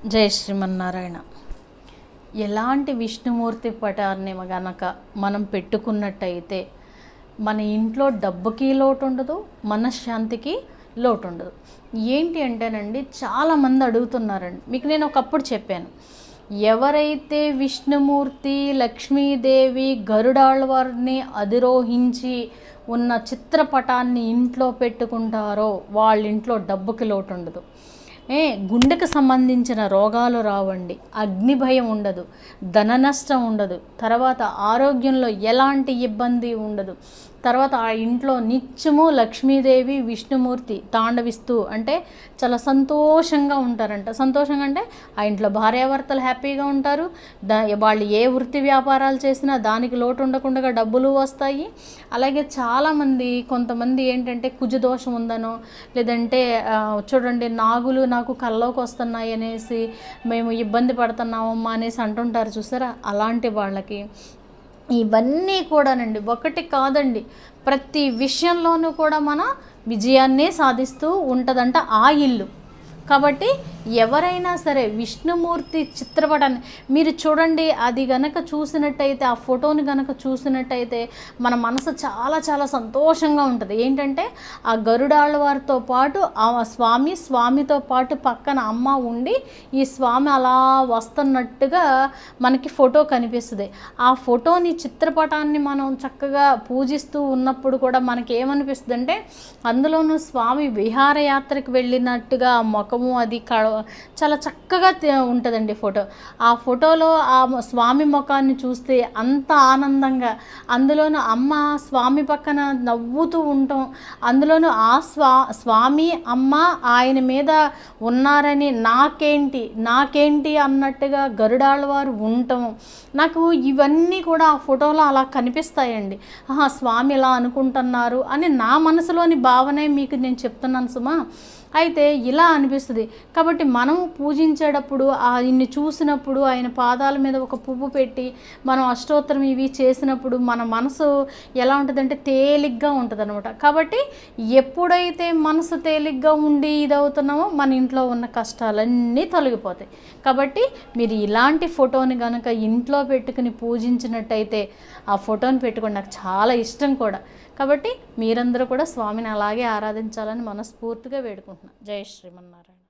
జై శ్రీమన్నారాయణ ఎలాంటి విష్ణుమూర్తి పటాన్ని గనక మనం పెట్టుకున్నట్టయితే మన ఇంట్లో డబ్బుకి లోటు ఉండదు మనశ్శాంతికి లోటు ఉండదు ఏంటి అంటేనండి చాలామంది అడుగుతున్నారండి మీకు నేను ఒకప్పుడు చెప్పాను ఎవరైతే విష్ణుమూర్తి లక్ష్మీదేవి గరుడాళ్వారిని అధిరోహించి ఉన్న చిత్రపటాన్ని ఇంట్లో పెట్టుకుంటారో వాళ్ళ ఇంట్లో డబ్బుకి లోటు ఉండదు ఏ గుండెకు సంబంధించిన రోగాలు రావండి అగ్ని భయం ఉండదు ధన నష్టం ఉండదు తర్వాత ఆరోగ్యంలో ఎలాంటి ఇబ్బంది ఉండదు తర్వాత ఆ ఇంట్లో నిత్యము లక్ష్మీదేవి విష్ణుమూర్తి తాండవిస్తూ అంటే చాలా సంతోషంగా ఉంటారంట సంతోషంగా అంటే ఆ ఇంట్లో భార్యాభర్తలు హ్యాపీగా ఉంటారు దా వాళ్ళు ఏ వృత్తి వ్యాపారాలు చేసినా దానికి లోటు ఉండకుండా డబ్బులు వస్తాయి అలాగే చాలామంది కొంతమంది ఏంటంటే కుజదోషం ఉందనో లేదంటే ఆ, చూడండి నాగులు నాకు కల్లోకి వస్తున్నాయి అనేసి మేము ఇబ్బంది పడుతున్నామమ్మా అనేసి అంటుంటారు చూసారా అలాంటి వాళ్ళకి ఇవన్నీ కూడానండి ఒకటి కాదండి ప్రతి విషయంలోనూ కూడా మన విజయాన్నే సాధిస్తూ ఉంటుందంట ఆ ఇల్లు కాబట్టి ఎవరైనా సరే విష్ణుమూర్తి చిత్రపటాన్ని మీరు చూడండి అది గనక చూసినట్టయితే ఆ ఫోటోని గనక చూసినట్టయితే మన మనసు చాలా చాలా సంతోషంగా ఉంటుంది ఏంటంటే ఆ గరుడాళ్ళవారితో పాటు ఆ స్వామి స్వామితో పాటు పక్కన అమ్మ ఉండి ఈ స్వామి అలా వస్తున్నట్టుగా మనకి ఫోటో కనిపిస్తుంది ఆ ఫోటోని చిత్రపటాన్ని మనం చక్కగా పూజిస్తూ ఉన్నప్పుడు కూడా మనకి ఏమనిపిస్తుంది అంటే అందులోనూ స్వామి విహారయాత్రకు వెళ్ళినట్టుగా ఆ ముఖము అది కళ చాలా చక్కగా తే- ఉంటుందండి ఫోటో ఆ ఫోటోలో ఆ మ- స్వామి ముఖాన్ని చూస్తే అంత ఆనందంగా అందులోనూ అమ్మ స్వామి పక్కన నవ్వుతూ ఉండటం అందులోనూ ఆ స్వా స్వామి అమ్మ ఆయన మీద ఉన్నారని నాకేంటి నాకేంటి అన్నట్టుగా గరుడాళ్ళ వారు ఉండటం నాకు ఇవన్నీ కూడా ఆ ఫోటోలో అలా కనిపిస్తాయండి ఆహా స్వామి ఇలా అనుకుంటున్నారు అని నా మనసులోని భావనే మీకు నేను చెప్తున్నాను సుమా అయితే ఇలా అనిపిస్తుంది కాబట్టి మనం పూజించేటప్పుడు ఆయన్ని చూసినప్పుడు ఆయన పాదాల మీద ఒక పువ్వు పెట్టి మనం అష్టోత్తరం ఇవి చేసినప్పుడు మన మనసు ఎలా ఉంటుందంటే తేలిగ్గా ఉంటుంది అనమాట కాబట్టి ఎప్పుడైతే మనసు తేలిగ్గా ఉండి ఇది అవుతున్నామో మన ఇంట్లో ఉన్న కష్టాలన్నీ తొలగిపోతాయి కాబట్టి మీరు ఇలాంటి ఫోటోని కనుక ఇంట్లో పెట్టుకుని పూజించినట్టయితే ఆ ఫోటోని పెట్టుకోండి నాకు చాలా ఇష్టం కూడా కాబట్టి మీరందరూ కూడా స్వామిని అలాగే ఆరాధించాలని మనస్ఫూర్తిగా వేడుకుంటున్నాను జై శ్రీమన్నారాయణ